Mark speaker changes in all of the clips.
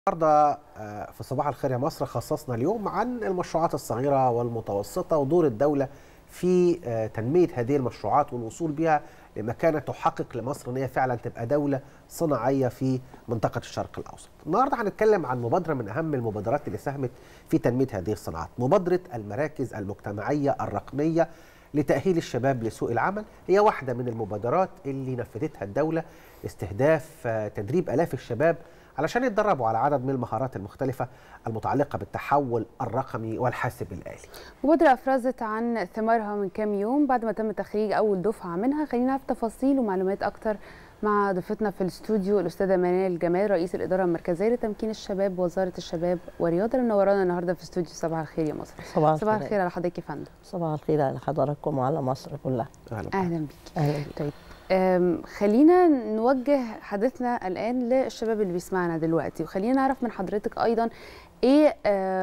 Speaker 1: النهارده في صباح الخير يا مصر خصصنا اليوم عن المشروعات الصغيره والمتوسطه ودور الدوله في تنميه هذه المشروعات والوصول بها لمكانه تحقق لمصر ان هي فعلا تبقى دوله صناعيه في منطقه الشرق الاوسط. النهارده هنتكلم عن مبادره من اهم المبادرات اللي ساهمت في تنميه هذه الصناعات، مبادره المراكز المجتمعيه الرقميه لتأهيل الشباب لسوق العمل هي واحدة من المبادرات اللي نفذتها الدولة لاستهداف تدريب آلاف الشباب علشان يتدربوا على عدد من المهارات المختلفة المتعلقة بالتحول الرقمي والحاسب الآلي
Speaker 2: مبادرة أفرزت عن ثمارها من كام يوم بعد ما تم تخريج أول دفعة منها خلينا نعرف تفاصيل ومعلومات أكتر مع ضيفتنا في الاستوديو الأستاذة منال جمال رئيس الإدارة المركزية لتمكين الشباب وزارة الشباب والرياضة اللي منورانا النهاردة في استوديو صباح الخير يا مصر
Speaker 3: صباح,
Speaker 2: صباح الخير على حضرتك يا فندم
Speaker 3: صباح الخير على حضراتكم وعلى مصر كلها
Speaker 2: أهلا, أهلا بيك
Speaker 3: أهلا بيك
Speaker 2: طيب خلينا نوجه حديثنا الآن للشباب اللي بيسمعنا دلوقتي وخلينا نعرف من حضرتك أيضا إيه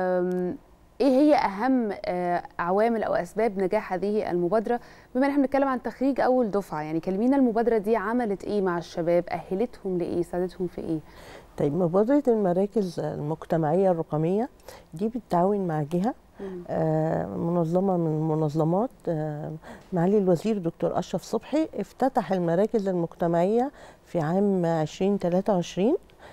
Speaker 2: ايه هي اهم عوامل او اسباب نجاح هذه المبادره بما ان احنا بنتكلم عن تخريج اول دفعه يعني كلمينا المبادره دي عملت ايه مع الشباب اهلتهم لايه ساعدتهم في ايه
Speaker 3: طيب مبادره المراكز المجتمعيه الرقميه دي بالتعاون مع جهه آه منظمه من المنظمات آه معالي الوزير دكتور اشرف صبحي افتتح المراكز المجتمعيه في عام 2023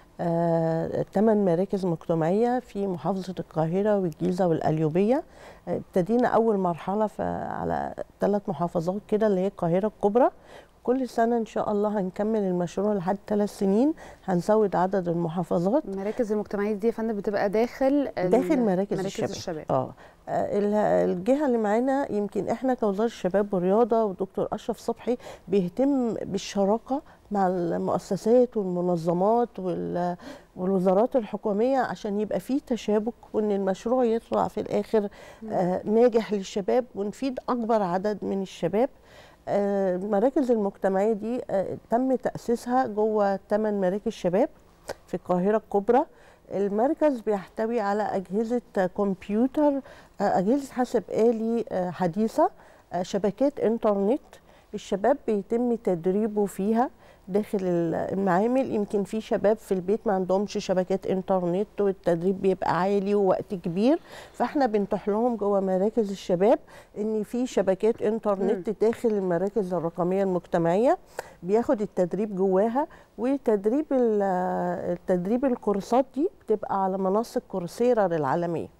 Speaker 3: ثمان آه، مراكز مجتمعيه في محافظه القاهره والجيزه والقليوبيه ابتدينا اول مرحله على ثلاث محافظات كده اللي هي القاهره الكبرى كل سنه ان شاء الله هنكمل المشروع لحد ثلاث سنين هنزود عدد المحافظات
Speaker 2: المراكز المجتمعيه دي يا فندم بتبقى داخل
Speaker 3: داخل مراكز,
Speaker 2: مراكز
Speaker 3: الشباب,
Speaker 2: الشباب.
Speaker 3: اه الجهه اللي معانا يمكن احنا كوزاره الشباب والرياضه ودكتور اشرف صبحي بيهتم بالشراكه مع المؤسسات والمنظمات والوزارات الحكوميه عشان يبقى في تشابك وان المشروع يطلع في الاخر آه ناجح للشباب ونفيد اكبر عدد من الشباب المراكز المجتمعيه دي تم تاسيسها جوه ثمان مراكز شباب في القاهره الكبرى المركز بيحتوي على اجهزه كمبيوتر اجهزه حاسب آلي حديثه شبكات انترنت الشباب بيتم تدريبه فيها داخل المعامل يمكن في شباب في البيت ما عندهمش شبكات انترنت والتدريب بيبقى عالي ووقت كبير فاحنا بنتيح لهم جوه مراكز الشباب ان في شبكات انترنت م. داخل المراكز الرقميه المجتمعيه بياخد التدريب جواها وتدريب التدريب الكورسات دي بتبقى على منصه كورسيرا العالميه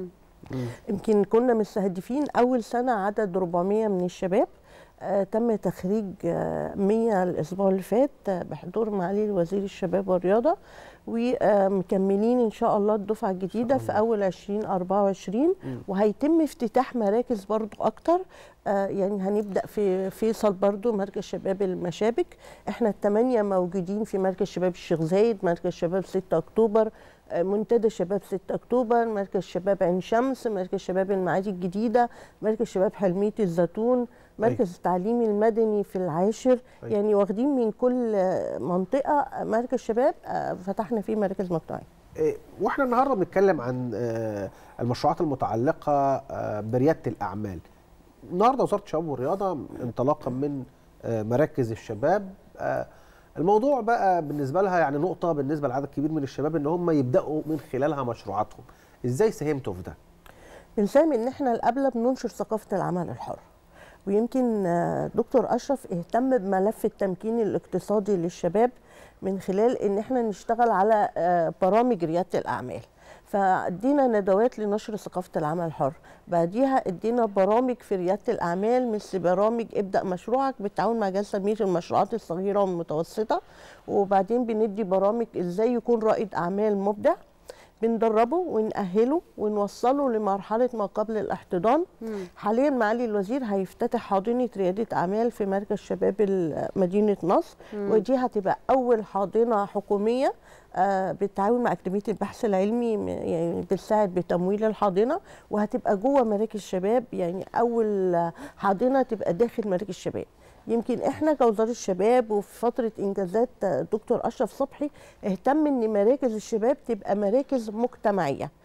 Speaker 3: يمكن كنا مستهدفين اول سنه عدد 400 من الشباب آه تم تخريج آه 100 الاسبوع اللي فات آه بحضور معالي وزير الشباب والرياضه ومكملين ان شاء الله الدفعه الجديده في اول 2024 م. وهيتم افتتاح مراكز برضو اكتر يعني هنبدا في فيصل برضو مركز شباب المشابك احنا الثمانيه موجودين في مركز شباب الشيخ زايد مركز شباب 6 اكتوبر منتدى شباب 6 اكتوبر مركز شباب عين شمس مركز شباب المعادي الجديده مركز شباب حلميه الزيتون مركز أي. التعليمي المدني في العاشر أي. يعني واخدين من كل منطقه مركز شباب فتحنا فيه مراكز مجتمعيه
Speaker 1: واحنا النهارده بنتكلم عن المشروعات المتعلقه برياده الاعمال النهارده وزاره الشباب والرياضه انطلاقا من مراكز الشباب الموضوع بقى بالنسبه لها يعني نقطه بالنسبه لعدد كبير من الشباب ان هم يبداوا من خلالها مشروعاتهم ازاي ساهمتوا في ده
Speaker 3: بنساهم ان احنا القبله بننشر ثقافه العمل الحر ويمكن دكتور اشرف اهتم بملف التمكين الاقتصادي للشباب من خلال ان احنا نشتغل على برامج رياده الاعمال فادينا ندوات لنشر ثقافه العمل الحر بعديها ادينا برامج في رياده الاعمال مثل برامج ابدا مشروعك بالتعاون مع جهاز تنميه المشروعات الصغيره والمتوسطه وبعدين بندي برامج ازاي يكون رائد اعمال مبدع بندربه ونأهله ونوصله لمرحلة ما قبل الاحتضان مم. حاليا معالي الوزير هيفتتح حاضنة ريادة أعمال في مركز شباب مدينة نصر مم. ودي هتبقى أول حاضنة حكومية آه بالتعاون مع أكاديمية البحث العلمي يعني بتساعد بتمويل الحاضنة وهتبقى جوه مراكز الشباب يعني أول حاضنة تبقى داخل مراكز الشباب يمكن احنا كوزاره الشباب وفي فتره انجازات دكتور اشرف صبحي اهتم ان مراكز الشباب تبقى مراكز مجتمعيه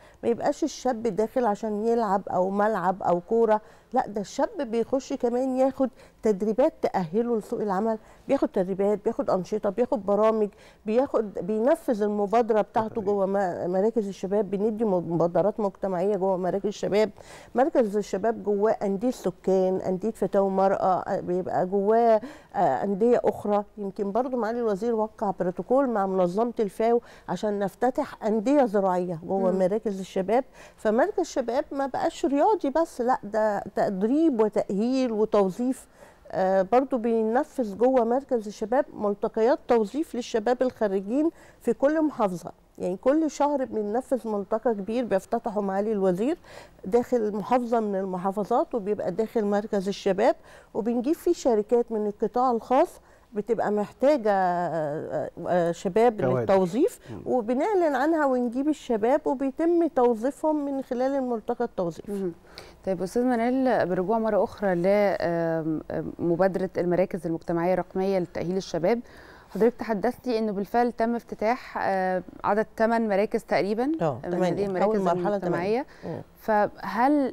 Speaker 3: ما يبقاش الشاب داخل عشان يلعب او ملعب او كوره لا ده الشاب بيخش كمان ياخد تدريبات تأهله لسوق العمل بياخد تدريبات بياخد أنشطة بياخد برامج بياخد بينفذ المبادرة بتاعته جوه م- مراكز الشباب بندي مبادرات مجتمعية جوه مراكز الشباب مركز الشباب جواه أندية سكان أندية فتاوى مرأة بيبقى جواه آه، أندية أخرى يمكن برضو معالي الوزير وقع بروتوكول مع منظمة الفاو عشان نفتتح أندية زراعية جوه مراكز الشباب فمركز الشباب ما بقاش رياضي بس لا ده تدريب وتأهيل وتوظيف آه، برضو بينفذ جوه مركز الشباب ملتقيات توظيف للشباب الخريجين في كل محافظة يعني كل شهر بننفذ ملتقى كبير بيفتتحه معالي الوزير داخل محافظة من المحافظات وبيبقى داخل مركز الشباب وبنجيب فيه شركات من القطاع الخاص بتبقى محتاجة آه، آه، شباب
Speaker 1: كوادر.
Speaker 3: للتوظيف وبنعلن عنها ونجيب الشباب وبيتم توظيفهم من خلال الملتقى التوظيف
Speaker 2: مهم. طيب استاذ منال بالرجوع مره اخرى لمبادره المراكز المجتمعيه الرقميه لتاهيل الشباب حضرتك تحدثتي انه بالفعل تم افتتاح آه، عدد 8 مراكز تقريبا
Speaker 3: اه
Speaker 2: من
Speaker 3: تمانية.
Speaker 2: هذه
Speaker 3: أول
Speaker 2: المراكز
Speaker 3: مرحلة
Speaker 2: المجتمعيه
Speaker 3: مم.
Speaker 2: فهل ال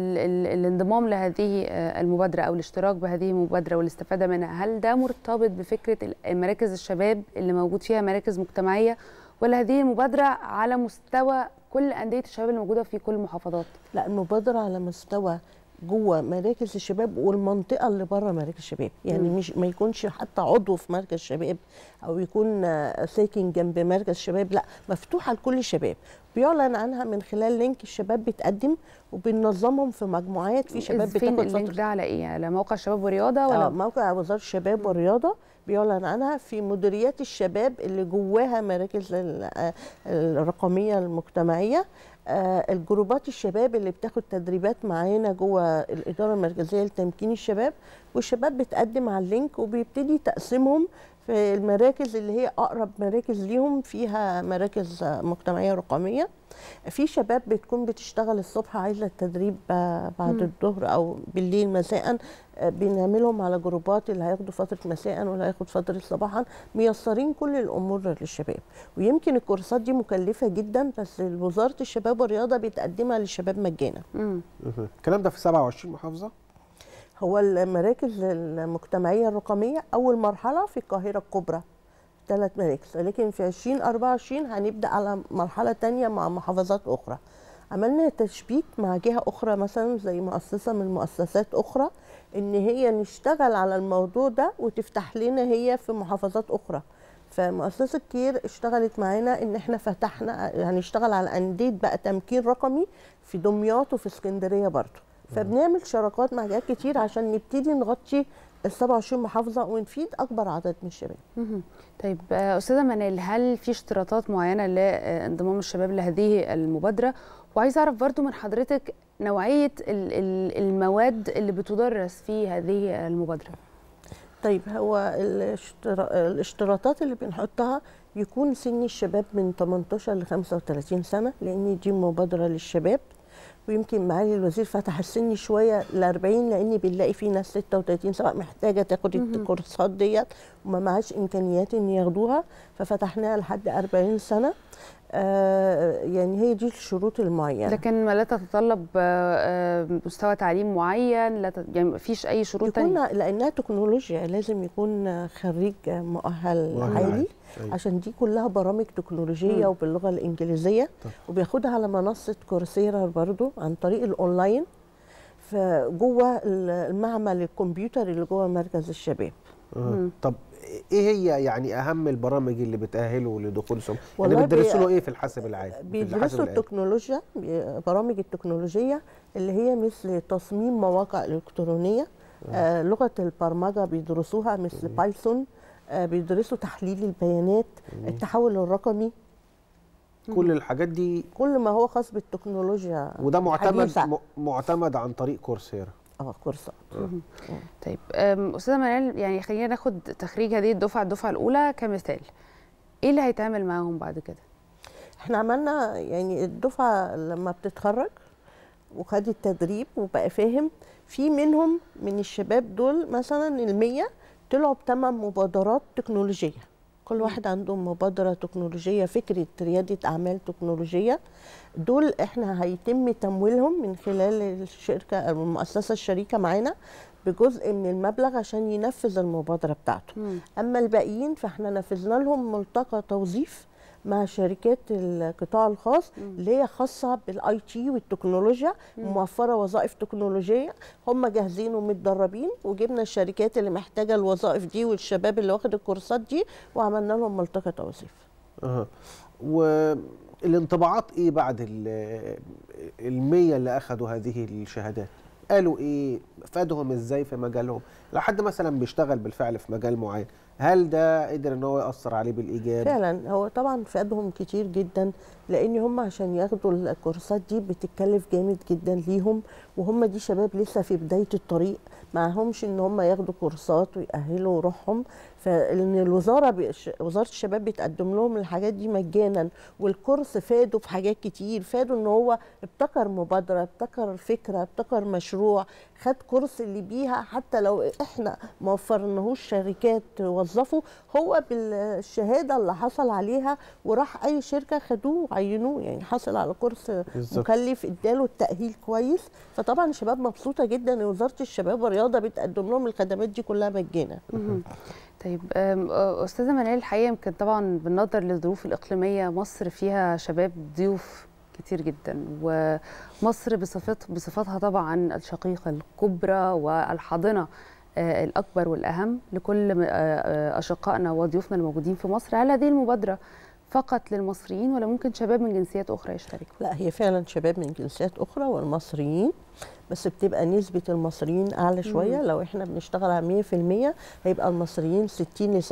Speaker 2: ال الانضمام لهذه آه، المبادره او الاشتراك بهذه المبادره والاستفاده منها هل ده مرتبط بفكره ال- مراكز الشباب اللي موجود فيها مراكز مجتمعيه ولا هذه المبادره على مستوى كل انديه الشباب الموجوده في كل المحافظات؟
Speaker 3: لا المبادرة على مستوى جوه مراكز الشباب والمنطقة اللي بره مراكز الشباب يعني
Speaker 2: مم.
Speaker 3: مش ما يكونش حتى عضو في مركز شباب أو يكون آه، ساكن جنب مركز شباب لا مفتوحة لكل الشباب بيعلن عنها من خلال لينك الشباب بتقدم وبننظمهم في مجموعات في شباب
Speaker 2: فين
Speaker 3: بتاخد
Speaker 2: اللينك
Speaker 3: فترة
Speaker 2: ده على ايه؟ على موقع شباب ورياضه
Speaker 3: اه
Speaker 2: ولا
Speaker 3: موقع وزاره الشباب والرياضه بيعلن عنها في مديريات الشباب اللي جواها مراكز ال- آه الرقميه المجتمعيه آه، الجروبات الشباب اللي بتاخد تدريبات معانا جوه الاداره المركزيه لتمكين الشباب والشباب بتقدم على اللينك وبيبتدي تقسيمهم في المراكز اللي هي اقرب مراكز ليهم فيها مراكز آه، مجتمعيه رقميه في شباب بتكون بتشتغل الصبح عايزه التدريب آه، بعد
Speaker 2: مم.
Speaker 3: الظهر او بالليل مساء آه، بنعملهم على جروبات اللي هياخدوا فتره مساء واللي هياخد فتره صباحا ميسرين كل الامور للشباب ويمكن الكورسات دي مكلفه جدا بس وزاره الشباب والرياضه بتقدمها للشباب مجانا
Speaker 2: مم.
Speaker 1: مهم. الكلام ده في 27 محافظه
Speaker 3: هو المراكز المجتمعيه الرقميه اول مرحله في القاهره الكبرى ثلاث مراكز لكن في 2024 هنبدا على مرحله تانية مع محافظات اخرى عملنا تشبيك مع جهه اخرى مثلا زي مؤسسه من مؤسسات اخرى ان هي نشتغل على الموضوع ده وتفتح لنا هي في محافظات اخرى فمؤسسه كير اشتغلت معانا ان احنا فتحنا هنشتغل على انديه بقى تمكين رقمي في دمياط وفي اسكندريه برضه فبنعمل شراكات مع جهات كتير عشان نبتدي نغطي ال 27 محافظه ونفيد اكبر عدد من الشباب
Speaker 2: مهم. طيب آه، استاذه منال هل في اشتراطات معينه لانضمام الشباب لهذه المبادره وعايزه اعرف برضو من حضرتك نوعيه ال- ال- المواد اللي بتدرس في هذه المبادره
Speaker 3: طيب هو الاشترا- الاشتراطات اللي بنحطها يكون سن الشباب من 18 ل 35 سنه لان دي مبادره للشباب ويمكن معالي الوزير فتح السن شويه ل 40 لان بنلاقي في ناس 36 سواء محتاجه تاخد
Speaker 2: مهم.
Speaker 3: الكورسات ديت وما معاش امكانيات ان ياخدوها ففتحناها لحد 40 سنه آه يعني هي دي الشروط المعينه
Speaker 2: لكن ما لا تتطلب آه، آه، مستوى تعليم معين لا تت... يعني ما فيش اي شروط
Speaker 3: يكون
Speaker 2: تانية
Speaker 3: لانها تكنولوجيا لازم يكون خريج مؤهل
Speaker 1: مؤهل
Speaker 3: عالي
Speaker 1: عالي. أيوة.
Speaker 3: عشان دي كلها برامج تكنولوجيه
Speaker 2: مم.
Speaker 3: وباللغه الانجليزيه
Speaker 1: طب.
Speaker 3: وبياخدها على منصه كورسيرا برضو عن طريق الاونلاين فجوه المعمل الكمبيوتر اللي جوه مركز الشباب
Speaker 1: آه.
Speaker 2: مم.
Speaker 1: طب ايه هي يعني اهم البرامج اللي بتاهله لدخول سم يعني
Speaker 3: والله
Speaker 1: بتدرسوا
Speaker 3: بي-
Speaker 1: له ايه في الحاسب العالي في الحاسب
Speaker 3: بيدرسوا
Speaker 1: الآلي؟
Speaker 3: التكنولوجيا بي- برامج التكنولوجيه اللي هي مثل تصميم مواقع الكترونيه آه لغه البرمجه بيدرسوها مثل بايثون آه بيدرسوا تحليل البيانات التحول الرقمي
Speaker 1: كل الحاجات دي
Speaker 3: كل ما هو خاص بالتكنولوجيا
Speaker 1: وده معتمد
Speaker 3: حديثة.
Speaker 1: م- معتمد عن طريق كورسيرا
Speaker 3: اه كورسات
Speaker 2: مهم. طيب أم، استاذه منال يعني خلينا ناخد تخريج هذه الدفعه الدفعه الاولى كمثال ايه اللي هيتعمل معاهم بعد كده
Speaker 3: احنا عملنا يعني الدفعه لما بتتخرج وخد التدريب وبقى فاهم في منهم من الشباب دول مثلا المية طلعوا بثمان مبادرات تكنولوجيه كل واحد عندهم مبادره تكنولوجيه فكره رياده اعمال تكنولوجيه دول احنا هيتم تمويلهم من خلال الشركه او المؤسسه الشريكه معانا بجزء من المبلغ عشان ينفذ المبادره بتاعته
Speaker 2: مم.
Speaker 3: اما الباقيين فاحنا نفذنا لهم ملتقى توظيف مع شركات القطاع الخاص اللي هي خاصه بالاي تي والتكنولوجيا موفره وظائف تكنولوجيه هم جاهزين ومتدربين وجبنا الشركات اللي محتاجه الوظائف دي والشباب اللي واخد الكورسات دي وعملنا لهم ملتقى توظيف
Speaker 1: أها. والانطباعات ايه بعد ال- المية اللي اخذوا هذه الشهادات قالوا ايه فادهم ازاي في مجالهم لو حد مثلا بيشتغل بالفعل في مجال معين هل ده قدر ان هو ياثر عليه بالايجاب
Speaker 3: فعلا هو طبعا فادهم كتير جدا لان هم عشان ياخدوا الكورسات دي بتتكلف جامد جدا ليهم وهم دي شباب لسه في بدايه الطريق معهمش ان هم ياخدوا كورسات ويأهلوا روحهم فان الوزاره بيش وزاره الشباب بتقدم لهم الحاجات دي مجانا والكورس فادوا في حاجات كتير فادوا ان هو ابتكر مبادره ابتكر فكره ابتكر مشروع خد كورس اللي بيها حتى لو احنا ما وفرناهوش شركات وظفوا هو بالشهاده اللي حصل عليها وراح اي شركه خدوه وعينوه يعني حصل على كورس
Speaker 1: بالظبط.
Speaker 3: مكلف اداله التاهيل كويس فطبعا الشباب مبسوطه جدا ان وزاره الشباب والرياضه بتقدم لهم الخدمات دي كلها مجانا
Speaker 2: مهم. طيب أم، أه، استاذه منال الحقيقه يمكن طبعا بالنظر للظروف الاقليميه مصر فيها شباب ضيوف كتير جدا ومصر بصفت بصفتها طبعا الشقيقه الكبرى والحاضنه آه، الاكبر والاهم لكل م- آه، آه، اشقائنا وضيوفنا الموجودين في مصر هل هذه المبادره فقط للمصريين ولا ممكن شباب من جنسيات اخرى يشتركوا
Speaker 3: لا هي فعلا شباب من جنسيات اخرى والمصريين بس بتبقى نسبة المصريين أعلى شوية لو احنا بنشتغل على 100% هيبقى المصريين 60 ل 70%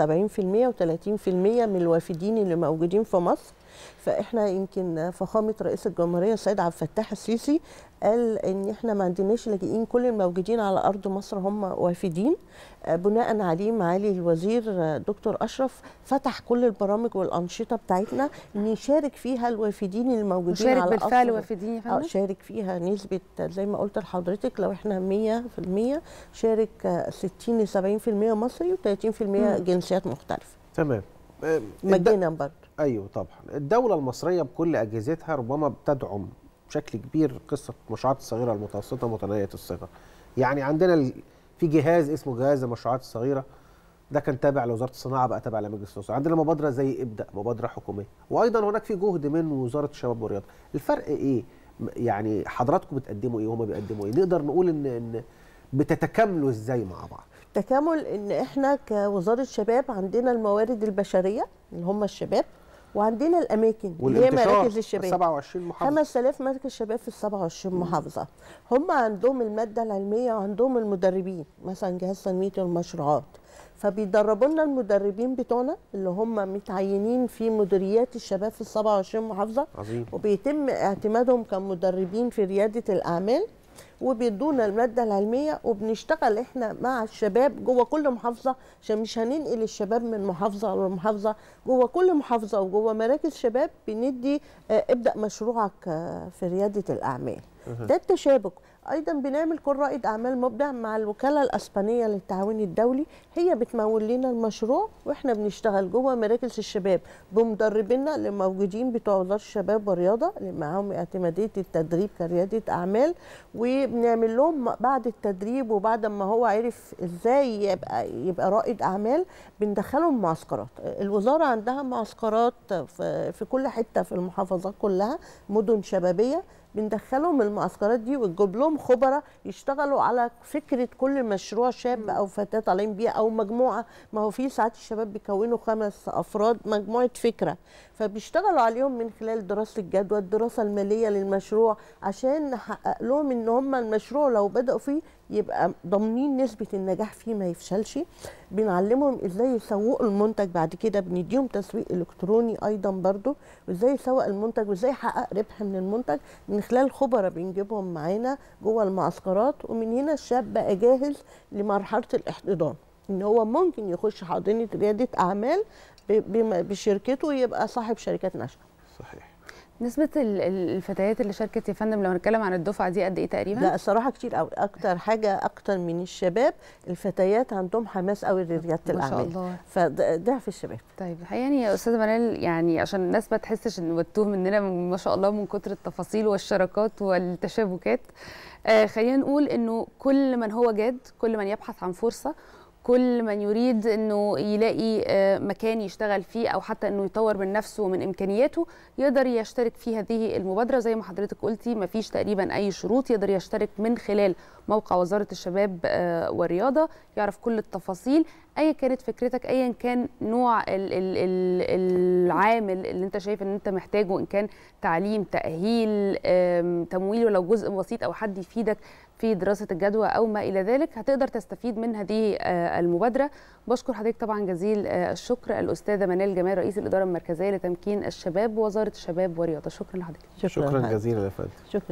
Speaker 3: و30% من الوافدين اللي موجودين في مصر فاحنا يمكن فخامة رئيس الجمهورية السيد عبد الفتاح السيسي قال ان احنا ما عندناش لاجئين كل الموجودين على ارض مصر هم وافدين آه، بناء عليه معالي الوزير آه، دكتور اشرف فتح كل البرامج والانشطه بتاعتنا ان يشارك فيها الوافدين الموجودين
Speaker 2: وشارك
Speaker 3: على
Speaker 2: بالفعل
Speaker 3: أرض
Speaker 2: وافدين يا
Speaker 3: اه
Speaker 2: فندم
Speaker 3: شارك فيها نسبة زي ما قلت لحضرتك لو احنا 100% شارك آه، 60 ل 70% مصري و30% جنسيات مختلفة
Speaker 1: تمام آه، الد-
Speaker 3: مجانا برضه
Speaker 1: ايوه طبعا الدوله المصريه بكل اجهزتها ربما بتدعم بشكل كبير قصه المشروعات الصغيره المتوسطه متناهيه الصغر يعني عندنا ال- في جهاز اسمه جهاز المشروعات الصغيره ده كان تابع لوزاره الصناعه بقى تابع لمجلس الوزراء عندنا مبادره زي ابدا مبادره حكوميه وايضا هناك في جهد من وزاره الشباب والرياضه الفرق ايه م- يعني حضراتكم بتقدموا ايه وهم بيقدموا ايه نقدر نقول ان ان بتتكاملوا ازاي مع بعض
Speaker 3: تكامل ان احنا كوزارة شباب عندنا الموارد البشرية اللي هم الشباب وعندنا الاماكن اللي هي
Speaker 1: والانتشار
Speaker 3: مراكز الشباب
Speaker 1: 27 محافظه
Speaker 3: 5000 مركز شباب في ال 27 محافظه هم عندهم الماده العلميه وعندهم المدربين مثلا جهاز تنميه المشروعات فبيدربوا لنا المدربين بتوعنا اللي هم متعينين في مديريات الشباب في ال 27 محافظه
Speaker 1: عظيم
Speaker 3: وبيتم اعتمادهم كمدربين في رياده الاعمال وبيدونا الماده العلميه وبنشتغل احنا مع الشباب جوه كل محافظه عشان مش هننقل الشباب من محافظه لمحافظه جوه كل محافظه وجوه مراكز شباب بندي آه، ابدا مشروعك آه، في رياده الاعمال ده التشابك ايضا بنعمل كل رائد اعمال مبدع مع الوكاله الاسبانيه للتعاون الدولي هي بتمول لنا المشروع واحنا بنشتغل جوه مراكز الشباب بمدربينا اللي موجودين بتوع وزاره الشباب والرياضه اللي معاهم اعتماديه التدريب كرياده اعمال وبنعمل لهم بعد التدريب وبعد ما هو عرف ازاي يبقى يبقى رائد اعمال بندخلهم معسكرات الوزاره عندها معسكرات في في كل حته في المحافظات كلها مدن شبابيه بندخلهم المعسكرات دي ونجيب لهم خبراء يشتغلوا على فكره كل مشروع شاب او فتاه طالعين بيه او مجموعه ما هو في ساعات الشباب بيكونوا خمس افراد مجموعه فكره فبيشتغلوا عليهم من خلال دراسه الجدوى الدراسه الماليه للمشروع عشان نحقق لهم ان هم المشروع لو بداوا فيه يبقى ضامنين نسبه النجاح فيه ما يفشلش بنعلمهم ازاي يسوقوا المنتج بعد كده بنديهم تسويق الكتروني ايضا برضو وازاي يسوق المنتج وازاي يحقق ربح من المنتج من خلال خبراء بنجيبهم معانا جوه المعسكرات ومن هنا الشاب بقى جاهز لمرحله الاحتضان ان هو ممكن يخش حاضنه رياده اعمال ب- بم- بشركته يبقى صاحب شركات ناشئه
Speaker 1: صحيح
Speaker 2: نسبه ال- ال- الفتيات اللي شاركت يا فندم لو هنتكلم عن الدفعه دي قد ايه تقريبا
Speaker 3: لا الصراحه كتير قوي اكتر حاجه اكتر من الشباب الفتيات عندهم حماس قوي لرياده
Speaker 2: ما شاء
Speaker 3: الاعمال
Speaker 2: الله
Speaker 3: فضعف الشباب
Speaker 2: طيب الحقيقه يعني يا استاذه منال يعني عشان الناس ما تحسش ان بتوه مننا من- ما شاء الله من كتر التفاصيل والشراكات والتشابكات آه خلينا نقول انه كل من هو جاد كل من يبحث عن فرصه كل من يريد انه يلاقي آه، مكان يشتغل فيه او حتى انه يطور من نفسه ومن امكانياته يقدر يشترك في هذه المبادره زي ما حضرتك قلتي ما فيش تقريبا اي شروط يقدر يشترك من خلال موقع وزاره الشباب آه، والرياضه يعرف كل التفاصيل ايا كانت فكرتك ايا كان نوع ال ال ال العامل اللي انت شايف ان انت محتاجه ان كان تعليم تاهيل آم، تمويل ولو جزء بسيط او حد يفيدك في دراسه الجدوى او ما الى ذلك هتقدر تستفيد من هذه آه، المبادره بشكر حضرتك طبعا جزيل آه، الشكر الاستاذه منال جمال رئيس الاداره المركزيه لتمكين الشباب ووزاره الشباب والرياضه شكرا لحضرتك
Speaker 1: شكرا
Speaker 3: لحضرتك.
Speaker 1: جزيلا يا فندم
Speaker 3: شكرا